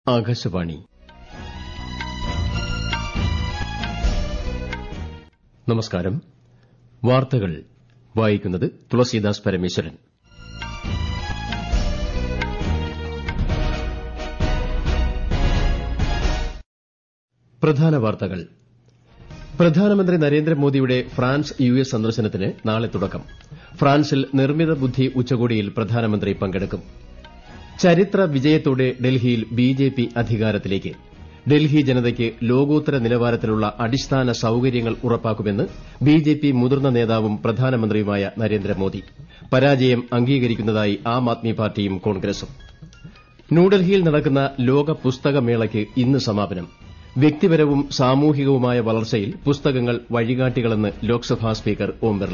ആകാശവാണി നമസ്കാരം വാർത്തകൾ വായിക്കുന്നത് തുളസീദാസ് പരമേശ്വരൻ പ്രധാന വാർത്തകൾ പ്രധാനമന്ത്രി നരേന്ദ്രമോദിയുടെ ഫ്രാൻസ് യു എസ് സന്ദർശനത്തിന് നാളെ തുടക്കം ഫ്രാൻസിൽ നിർമ്മിത ബുദ്ധി ഉച്ചകോടിയിൽ പ്രധാനമന്ത്രി പങ്കെടുക്കും ചരിത്ര വിജയത്തോടെ ഡൽഹിയിൽ ബിജെപി അധികാരത്തിലേക്ക് ഡൽഹി ജനതയ്ക്ക് ലോകോത്തര നിലവാരത്തിലുള്ള അടിസ്ഥാന സൌകര്യങ്ങൾ ഉറപ്പാക്കുമെന്ന് ബിജെപി മുതിർന്ന നേതാവും പ്രധാനമന്ത്രിയുമായ നരേന്ദ്രമോദി പരാജയം അംഗീകരിക്കുന്നതായി ആം ആദ്മി പാർട്ടിയും കോൺഗ്രസും ന്യൂഡൽഹിയിൽ നടക്കുന്ന ലോക പുസ്തക മേളയ്ക്ക് ഇന്ന് സമാപനം വ്യക്തിപരവും സാമൂഹികവുമായ വളർച്ചയിൽ പുസ്തകങ്ങൾ വഴികാട്ടികളെന്ന് ലോക്സഭാ സ്പീക്കർ ഓം ബിർള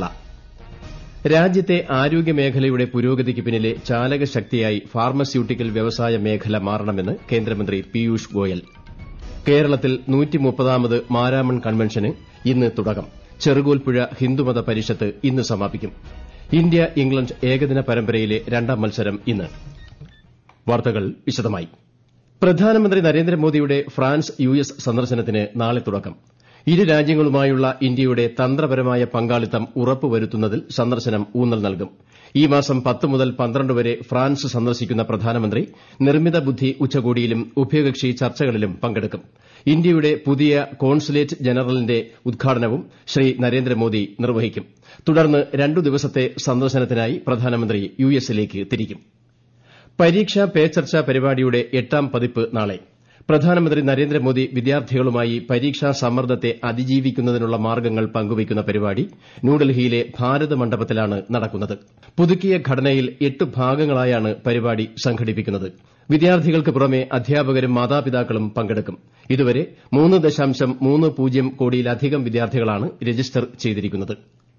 രാജ്യത്തെ ആരോഗ്യമേഖലയുടെ പുരോഗതിക്ക് പിന്നിലെ ചാലകശക്തിയായി ഫാർമസ്യൂട്ടിക്കൽ വ്യവസായ മേഖല മാറണമെന്ന് കേന്ദ്രമന്ത്രി പീയൂഷ് ഗോയൽ കേരളത്തിൽ നൂറ്റിമുപ്പതാമത് മാരാമൺ കൺവെൻഷന് ഇന്ന് തുടക്കം ചെറുകോൽപ്പുഴ ഹിന്ദുമത പരിഷത്ത് ഇന്ന് സമാപിക്കും ഇന്ത്യ ഇംഗ്ലണ്ട് ഏകദിന പരമ്പരയിലെ രണ്ടാം മത്സരം ഇന്ന് വാർത്തകൾ വിശദമായി പ്രധാനമന്ത്രി നരേന്ദ്രമോദിയുടെ ഫ്രാൻസ് യു എസ് സന്ദർശനത്തിന് നാളെ തുടക്കം ഇരു രാജ്യങ്ങളുമായുള്ള ഇന്ത്യയുടെ തന്ത്രപരമായ പങ്കാളിത്തം ഉറപ്പുവരുത്തുന്നതിൽ സന്ദർശനം ഊന്നൽ നൽകും ഈ മാസം പത്ത് മുതൽ പന്ത്രണ്ട് വരെ ഫ്രാൻസ് സന്ദർശിക്കുന്ന പ്രധാനമന്ത്രി നിർമ്മിത ബുദ്ധി ഉച്ചകോടിയിലും ഉഭയകക്ഷി ചർച്ചകളിലും പങ്കെടുക്കും ഇന്ത്യയുടെ പുതിയ കോൺസുലേറ്റ് ജനറലിന്റെ ഉദ്ഘാടനവും ശ്രീ നരേന്ദ്രമോദി നിർവഹിക്കും തുടർന്ന് രണ്ടു ദിവസത്തെ സന്ദർശനത്തിനായി പ്രധാനമന്ത്രി യു എസിലേക്ക് തിരിക്കും പരീക്ഷാ പേ ചർച്ച പരിപാടിയുടെ എട്ടാം പതിപ്പ് നാളെ പ്രധാനമന്ത്രി നരേന്ദ്രമോദി വിദ്യാർത്ഥികളുമായി പരീക്ഷാ സമ്മർദ്ദത്തെ അതിജീവിക്കുന്നതിനുള്ള മാർഗ്ഗങ്ങൾ പങ്കുവയ്ക്കുന്ന പരിപാടി ന്യൂഡൽഹിയിലെ ഭാരത് മണ്ഡപത്തിലാണ് നടക്കുന്നത് പുതുക്കിയ ഘടനയിൽ എട്ട് ഭാഗങ്ങളായാണ് പരിപാടി സംഘടിപ്പിക്കുന്നത് വിദ്യാർത്ഥികൾക്ക് പുറമെ അധ്യാപകരും മാതാപിതാക്കളും പങ്കെടുക്കും ഇതുവരെ മൂന്ന് ദശാംശം മൂന്ന് പൂജ്യം കോടിയിലധികം വിദ്യാർത്ഥികളാണ് രജിസ്റ്റർ ചെയ്തിരിക്കുന്നത്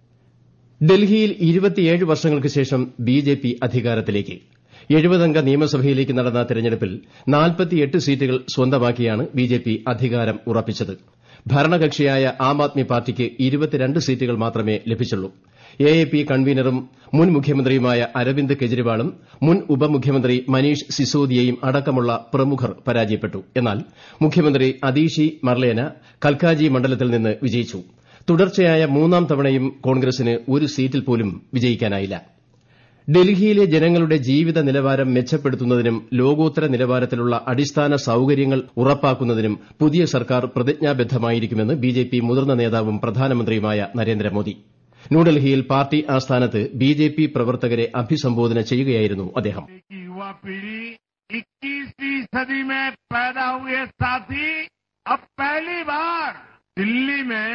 ഡൽഹിയിൽ ഇരുപത്തിയേഴ് വർഷങ്ങൾക്ക് ശേഷം ബിജെപി അധികാരത്തിലേക്ക് എഴുപതംഗ നിയമസഭയിലേക്ക് നടന്ന തെരഞ്ഞെടുപ്പിൽ നാൽപ്പത്തിയെട്ട് സീറ്റുകൾ സ്വന്തമാക്കിയാണ് ബിജെപി അധികാരം ഉറപ്പിച്ചത് ഭരണകക്ഷിയായ ആം ആദ്മി പാർട്ടിക്ക് ഇരുപത്തിരണ്ട് സീറ്റുകൾ മാത്രമേ ലഭിച്ചുള്ളൂ എഎപി കൺവീനറും മുൻ മുഖ്യമന്ത്രിയുമായ അരവിന്ദ് കെജ്രിവാളും മുൻ ഉപമുഖ്യമന്ത്രി മനീഷ് സിസോദിയയും അടക്കമുള്ള പ്രമുഖർ പരാജയപ്പെട്ടു എന്നാൽ മുഖ്യമന്ത്രി അതീഷി മർലേന കൽക്കാജി മണ്ഡലത്തിൽ നിന്ന് വിജയിച്ചു തുടർച്ചയായ മൂന്നാം തവണയും കോൺഗ്രസിന് ഒരു സീറ്റിൽ പോലും വിജയിക്കാനായില്ല ഡൽഹിയിലെ ജനങ്ങളുടെ ജീവിത നിലവാരം മെച്ചപ്പെടുത്തുന്നതിനും ലോകോത്തര നിലവാരത്തിലുള്ള അടിസ്ഥാന സൌകര്യങ്ങൾ ഉറപ്പാക്കുന്നതിനും പുതിയ സർക്കാർ പ്രതിജ്ഞാബദ്ധമായിരിക്കുമെന്ന് ബിജെപി മുതിർന്ന നേതാവും പ്രധാനമന്ത്രിയുമായ നരേന്ദ്രമോദി ന്യൂഡൽഹിയിൽ പാർട്ടി ആസ്ഥാനത്ത് ബിജെപി പ്രവർത്തകരെ അഭിസംബോധന ചെയ്യുകയായിരുന്നു അദ്ദേഹം युवा पीढ़ी 21वीं सदी में पैदा हुए साथी अब पहली बार दिल्ली में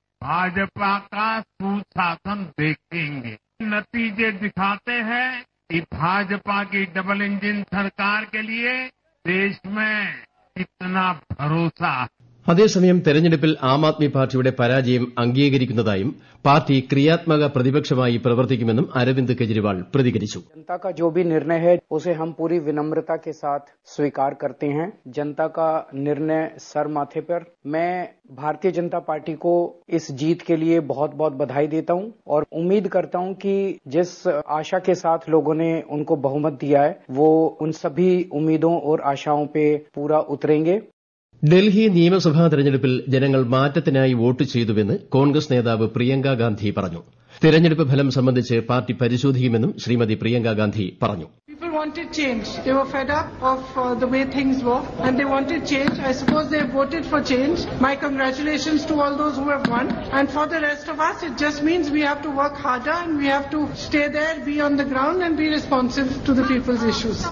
भाजपा का सुशासन देखेंगे नतीजे दिखाते हैं कि भाजपा की डबल इंजन सरकार के लिए देश में कितना भरोसा है അതേസമയം തെരഞ്ഞെടുപ്പിൽ ആം ആദ്മി പാർട്ടിയുടെ പരാജയം അംഗീകരിക്കുന്നതായും പാർട്ടി ക്രിയാത്മക പ്രതിപക്ഷമായി പ്രവർത്തിക്കുമെന്നും അരവിന്ദ് കെജ്രിവാൾ പ്രതികരിച്ചു जनता का जो भी निर्णय है उसे हम पूरी विनम्रता के साथ स्वीकार करते हैं जनता का निर्णय सर माथे पर मैं भारतीय जनता पार्टी को इस जीत के लिए बहुत बहुत बधाई देता हूं और उम्मीद करता हूं कि जिस आशा के साथ लोगों ने उनको बहुमत दिया है वो उन सभी उम्मीदों और आशाओं पे पूरा उतरेंगे ഡൽഹി നിയമസഭാ തെരഞ്ഞെടുപ്പിൽ ജനങ്ങൾ മാറ്റത്തിനായി വോട്ട് ചെയ്തുവെന്ന് കോൺഗ്രസ് നേതാവ് പ്രിയങ്ക ഗാന്ധി പറഞ്ഞു തെരഞ്ഞെടുപ്പ് ഫലം സംബന്ധിച്ച് പാർട്ടി പരിശോധിക്കുമെന്നും ശ്രീമതി പ്രിയങ്ക ഗാന്ധി പറഞ്ഞു People wanted change. They were fed up of uh, the way things were and they wanted change. I suppose they voted for change. My congratulations to all those who have won. And for the rest of us, it just means we have to work harder and we have to stay there, be on the ground and be responsive to the people's issues.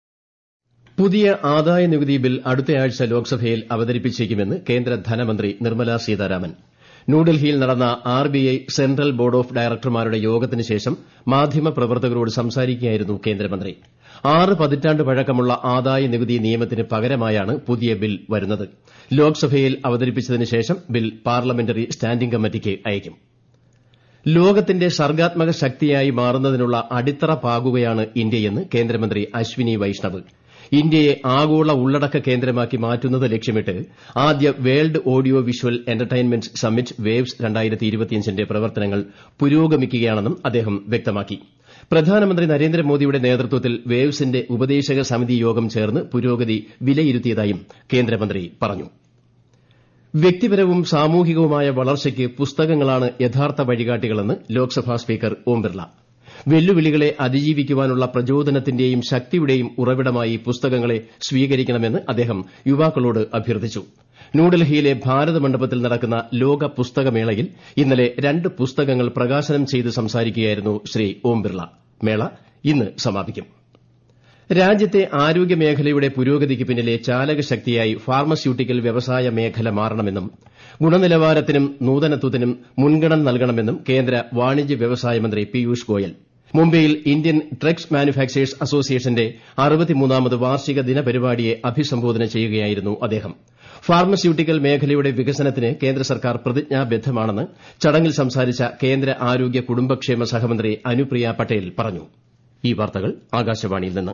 പുതിയ ആദായ നികുതി bill അടുത്തയാഴ്ച ലോക്സഭയിൽ അവതരിപ്പിച്ചേക്കുമെന്ന് കേന്ദ്ര ധനമന്ത്രി നിർമ്മല സീതാരാമൻ ന്യൂഡൽഹിയിൽ നടന്ന RBI central board of ഡയറക്ടർമാരുടെ യോഗത്തിന് ശേഷം മാധ്യമപ്രവർത്തകരോട് സംസാരിക്കുകയായിരുന്നു കേന്ദ്രമന്ത്രി ആറ് പതിറ്റാണ്ട് പഴക്കമുള്ള ആദായ നികുതി നിയമത്തിന് പകരമായാണ് പുതിയ ബിൽ വരുന്നത് ലോക്സഭയിൽ അവതരിപ്പിച്ചതിന് ശേഷം ബിൽ പാർലമെന്ററി സ്റ്റാൻഡിംഗ് കമ്മിറ്റിക്ക് അയക്കും ലോകത്തിന്റെ സർഗ്ഗാത്മക ശക്തിയായി മാറുന്നതിനുള്ള അടിത്തറ പാകുകയാണ് ഇന്ത്യയെന്ന് കേന്ദ്രമന്ത്രി അശ്വിനി വൈഷ്ണവ് ഇന്ത്യയെ ആഗോള ഉള്ളടക്ക കേന്ദ്രമാക്കി മാറ്റുന്നത് ലക്ഷ്യമിട്ട് ആദ്യ world audio visual entertainment summit waves ന്റെ പ്രവർത്തനങ്ങൾ പുരോഗമിക്കുകയാണെന്നും അദ്ദേഹം വ്യക്തമാക്കി പ്രധാനമന്ത്രി നരേന്ദ്രമോദിയുടെ നേതൃത്വത്തിൽ വേവ്സിന്റെ ഉപദേശക സമിതി യോഗം ചേർന്ന് പുരോഗതി വിലയിരുത്തിയതായും കേന്ദ്രമന്ത്രി പറഞ്ഞു വ്യക്തിപരവും സാമൂഹികവുമായ വളർച്ചയ്ക്ക് പുസ്തകങ്ങളാണ് യഥാർത്ഥ വഴികാട്ടികളെന്ന് ലോക്സഭാ സ്പീക്കർ ഓം ബിർള വെല്ലുവിളികളെ അതിജീവിക്കുവാനുള്ള പ്രചോദനത്തിന്റെയും ശക്തിയുടെയും ഉറവിടമായി പുസ്തകങ്ങളെ സ്വീകരിക്കണമെന്ന് അദ്ദേഹം യുവാക്കളോട് അഭ്യർത്ഥിച്ചു ന്യൂഡൽഹിയിലെ ഭാരത മണ്ഡപത്തിൽ നടക്കുന്ന ലോക പുസ്തകമേളയിൽ ഇന്നലെ രണ്ട് പുസ്തകങ്ങൾ പ്രകാശനം ചെയ്ത് സംസാരിക്കുകയായിരുന്നു ശ്രീ ഓം ബിർള മേള ഇന്ന് സമാപിക്കും രാജ്യത്തെ ആരോഗ്യമേഖലയുടെ പുരോഗതിക്ക് പിന്നിലെ ചാലകശക്തിയായി ഫാർമസ്യൂട്ടിക്കൽ വ്യവസായ മേഖല മാറണമെന്നും ഗുണനിലവാരത്തിനും നൂതനത്വത്തിനും മുൻഗണന നൽകണമെന്നും കേന്ദ്ര വാണിജ്യ വ്യവസായ മന്ത്രി പീയൂഷ് ഗോയൽ മുംബൈയിൽ ഇന്ത്യൻ ഡ്രഗ്സ് മാനുഫാക്ചേഴ്സ് അസോസിയേഷന്റെ അറുപത്തിമൂന്നാമത് വാർഷിക ദിനപരിപാടിയെ അഭിസംബോധന ചെയ്യുകയായിരുന്നു അദ്ദേഹം ഫാർമസ്യൂട്ടിക്കൽ മേഖലയുടെ വികസനത്തിന് കേന്ദ്ര സർക്കാർ പ്രതിജ്ഞാബദ്ധമാണെന്ന് ചടങ്ങിൽ സംസാരിച്ച കേന്ദ്ര ആരോഗ്യ കുടുംബക്ഷേമ സഹമന്ത്രി അനുപ്രിയ പട്ടേൽ പറഞ്ഞു ഈ വാർത്തകൾ ആകാശവാണിയിൽ നിന്ന്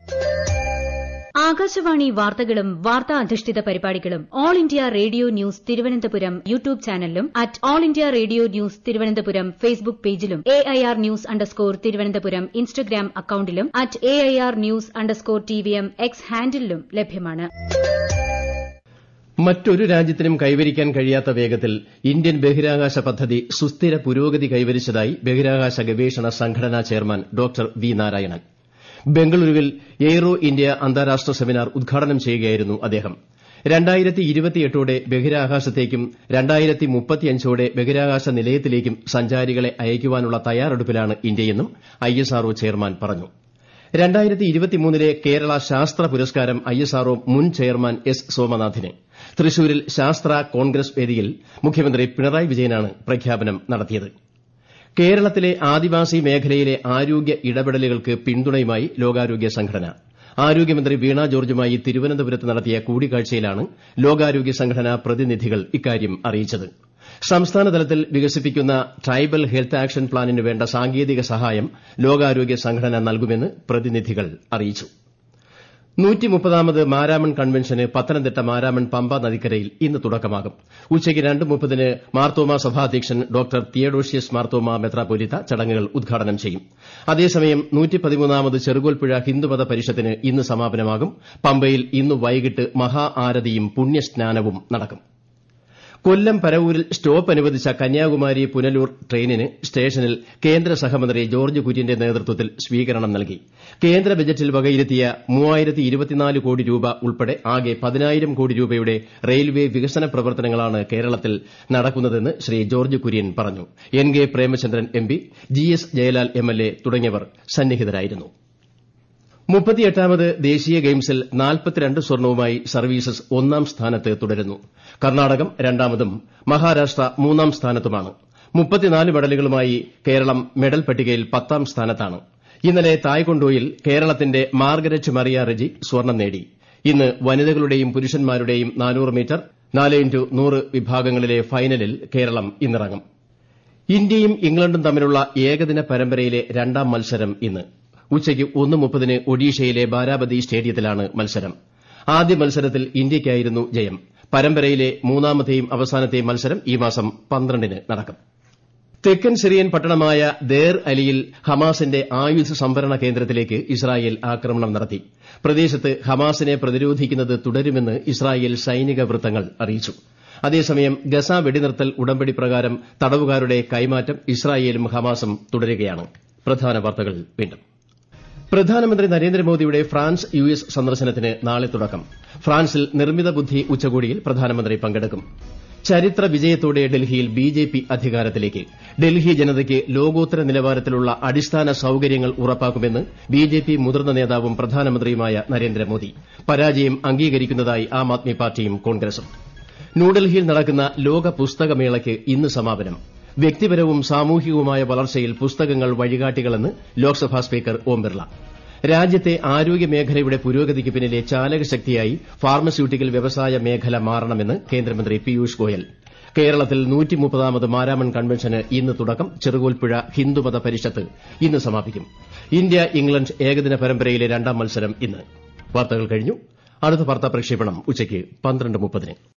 ആകാശവാണി വാർത്തകളും വാർത്താ അധിഷ്ഠിത പരിപാടികളും all India radio news Thiruvananthapuram YouTube ചാനലിലും at all India radio news Thiruvananthapuram Facebook പേജിലും A I R news underscore Thiruvananthapuram Instagram അക്കൌണ്ടിലും at A I R news underscore T V M X ഹാൻഡിലും ലഭ്യമാണ് മറ്റൊരു രാജ്യത്തിനും കൈവരിക്കാൻ കഴിയാത്ത വേഗത്തിൽ ഇന്ത്യൻ ബഹിരാകാശ പദ്ധതി സുസ്ഥിര പുരോഗതി കൈവരിച്ചതായി ബഹിരാകാശ ഗവേഷണ സംഘടനാ ചെയർമാൻ ഡോക്ടർ വി നാരായണൻ ബംഗളൂരുവിൽ എയ്റോ ഇന്ത്യ അന്താരാഷ്ട്ര സെമിനാർ ഉദ്ഘാടനം ചെയ്യുകയായിരുന്നു അദ്ദേഹം ോടെ ബഹിരാകാശത്തേക്കും ോടെ ബഹിരാകാശ നിലയത്തിലേക്കും സഞ്ചാരികളെ അയയ്ക്കുവാനുള്ള തയ്യാറെടുപ്പിലാണ് ഇന്ത്യയെന്നും ഐഎസ്ആർഒ ചെയർമാൻ പറഞ്ഞു ലെ കേരള ശാസ്ത്ര പുരസ്കാരം ഐഎസ്ആർഒ മുൻ ചെയർമാൻ എസ് സോമനാഥിന് തൃശൂരിൽ ശാസ്ത്ര കോൺഗ്രസ് വേദിയിൽ മുഖ്യമന്ത്രി പിണറായി വിജയനാണ് പ്രഖ്യാപനം നടത്തിയത് കേരളത്തിലെ ആദിവാസി മേഖലയിലെ ആരോഗ്യ ഇടപെടലുകൾക്ക് പിന്തുണയുമായി ലോകാരോഗ്യ സംഘടന ആരോഗ്യമന്ത്രി വീണ ജോർജുമായി തിരുവനന്തപുരത്ത് നടത്തിയ കൂടിക്കാഴ്ചയിലാണ് ലോകാരോഗ്യ സംഘടനാ പ്രതിനിധികൾ ഇക്കാര്യം അറിയിച്ചത് സംസ്ഥാനതലത്തിൽ വികസിപ്പിക്കുന്ന ട്രൈബൽ ഹെൽത്ത് ആക്ഷൻ പ്ലാനിന് വേണ്ട സാങ്കേതിക സഹായം ലോകാരോഗ്യ സംഘടന നൽകുമെന്ന് പ്രതിനിധികൾ അറിയിച്ചു നൂറ്റിമുപ്പതാമത് മാരാമൺ കൺവെൻഷന് പത്തനംതിട്ട മാരാമൺ പമ്പ നദിക്കരയിൽ ഇന്ന് തുടക്കമാകും ഉച്ചയ്ക്ക് രണ്ട് മുപ്പതിന് മാർത്തോമ സഭാധ്യക്ഷൻ ഡോക്ടർ തിയഡോഷ്യസ് മാർത്തോമ മെത്രാപൊലിത്ത ചടങ്ങുകൾ ഉദ്ഘാടനം ചെയ്യും അതേസമയം നൂറ്റിപ്പതിമൂന്നാമത് ചെറുകോൽപ്പുഴ ഹിന്ദുമത പരിഷത്തിന് ഇന്ന് സമാപനമാകും പമ്പയിൽ ഇന്ന് വൈകിട്ട് മഹാ ആരതിയും പുണ്യസ്നാനവും നടക്കും കൊല്ലം പരവൂരിൽ സ്റ്റോപ്പ് അനുവദിച്ച കന്യാകുമാരി പുനലൂർ ട്രെയിനിന് സ്റ്റേഷനിൽ കേന്ദ്ര സഹമന്ത്രി ജോർജ് കുര്യന്റെ നേതൃത്വത്തിൽ സ്വീകരണം നൽകി കേന്ദ്ര ബജറ്റിൽ വകയിരുത്തിയ കോടി രൂപ ഉൾപ്പെടെ ആകെ പതിനായിരം കോടി രൂപയുടെ റെയിൽവേ വികസന പ്രവർത്തനങ്ങളാണ് കേരളത്തിൽ നടക്കുന്നതെന്ന് ശ്രീ ജോർജ് കുര്യൻ പറഞ്ഞു N K Premachandran M P G S Jayalal M L A തുടങ്ങിയവർ സന്നിഹിതരായിരുന്നു മുപ്പത്തിയെട്ടാമത് ദേശീയ ഗെയിംസിൽ നാൽപ്പത്തിരണ്ട് സ്വർണവുമായി സർവീസസ് ഒന്നാം സ്ഥാനത്ത് തുടരുന്നു കർണാടകം രണ്ടാമതും മഹാരാഷ്ട്ര മൂന്നാം സ്ഥാനത്തുമാണ് മുപ്പത്തിനാല് മെഡലുകളുമായി കേരളം മെഡൽ പട്ടികയിൽ പത്താം സ്ഥാനത്താണ് ഇന്നലെ തായ്കൊണ്ടോയിൽ കേരളത്തിന്റെ മാർഗരറ്റ് മറിയ റെജി സ്വർണം നേടി ഇന്ന് വനിതകളുടെയും പുരുഷന്മാരുടെയും നാനൂറ് മീറ്റർ നാല് ഇന്റു നൂറ് വിഭാഗങ്ങളിലെ ഫൈനലിൽ കേരളം ഇന്നിറങ്ങും ഇന്ത്യയും ഇംഗ്ലണ്ടും തമ്മിലുള്ള ഏകദിന പരമ്പരയിലെ രണ്ടാം മത്സരം ഇന്ന് ഉച്ചയ്ക്ക് ഒന്ന് മുപ്പതിന് ഒഡീഷയിലെ ബാരാബതി സ്റ്റേഡിയത്തിലാണ് മത്സരം ആദ്യ മത്സരത്തിൽ ഇന്ത്യയ്ക്കായിരുന്നു ജയം പരമ്പരയിലെ മൂന്നാമത്തെയും അവസാനത്തെയും മത്സരം ഈ മാസം പന്ത്രണ്ടിന് നടക്കും തെക്കൻ സിറിയൻ പട്ടണമായ ദേർ അലിയിൽ ഹമാസിന്റെ ആയുധ സംഭരണ കേന്ദ്രത്തിലേക്ക് ഇസ്രായേൽ ആക്രമണം നടത്തി പ്രദേശത്ത് ഹമാസിനെ പ്രതിരോധിക്കുന്നത് തുടരുമെന്ന് ഇസ്രായേൽ സൈനിക വൃത്തങ്ങൾ അറിയിച്ചു അതേസമയം ഗസ വെടിനിർത്തൽ ഉടമ്പടി പ്രകാരം തടവുകാരുടെ കൈമാറ്റം ഇസ്രായേലും ഹമാസും തുടരുകയാണ് പ്രധാന വാർത്തകൾ വീണ്ടും പ്രധാനമന്ത്രി നരേന്ദ്രമോദിയുടെ ഫ്രാൻസ് യു എസ് സന്ദർശനത്തിന് നാളെ തുടക്കം ഫ്രാൻസിൽ നിർമ്മിത ബുദ്ധി ഉച്ചകോടിയിൽ പ്രധാനമന്ത്രി പങ്കെടുക്കും ചരിത്ര വിജയത്തോടെ ഡൽഹിയിൽ ബി ജെ പി അധികാരത്തിലേക്ക് ഡൽഹി ജനതയ്ക്ക് ലോകോത്തര നിലവാരത്തിലുള്ള അടിസ്ഥാന സൌകര്യങ്ങൾ ഉറപ്പാക്കുമെന്ന് ബി ജെ പി മുതിർന്ന നേതാവും പ്രധാനമന്ത്രിയുമായ നരേന്ദ്രമോദി പരാജയം അംഗീകരിക്കുന്നതായി ആം ആദ്മി പാർട്ടിയും കോൺഗ്രസും ന്യൂഡൽഹിയിൽ നടക്കുന്ന ലോക പുസ്തകമേളയ്ക്ക് ഇന്ന് സമാപനം വ്യക്തിപരവും സാമൂഹികവുമായ വളർച്ചയിൽ പുസ്തകങ്ങൾ വഴികാട്ടികളെന്ന് ലോക്സഭാ സ്പീക്കർ ഓം ബിർള രാജ്യത്തെ ആരോഗ്യ മേഖലയുടെ പുരോഗതിക്ക് പിന്നിലെ ചാലകശക്തിയായി ഫാർമസ്യൂട്ടിക്കൽ വ്യവസായ മേഖല മാറണമെന്ന് കേന്ദ്രമന്ത്രി പീയൂഷ് ഗോയൽ കേരളത്തിൽ നൂറ്റിമുപ്പതാമത് മാരാമൺ കൺവെൻഷന് ഇന്ന് തുടക്കം ചെറുകോൽപ്പുഴ ഹിന്ദുമത പരിഷത്ത് ഇന്ന് സമാപിക്കും ഇന്ത്യ ഇംഗ്ലണ്ട് ഏകദിന പരമ്പരയിലെ രണ്ടാം മത്സരം ഇന്ന് വാർത്തകൾ കഴിഞ്ഞു അടുത്ത വാർത്താ പ്രക്ഷേപണം ഉച്ചയ്ക്ക് പന്ത്രണ്ട് മുപ്പതിന്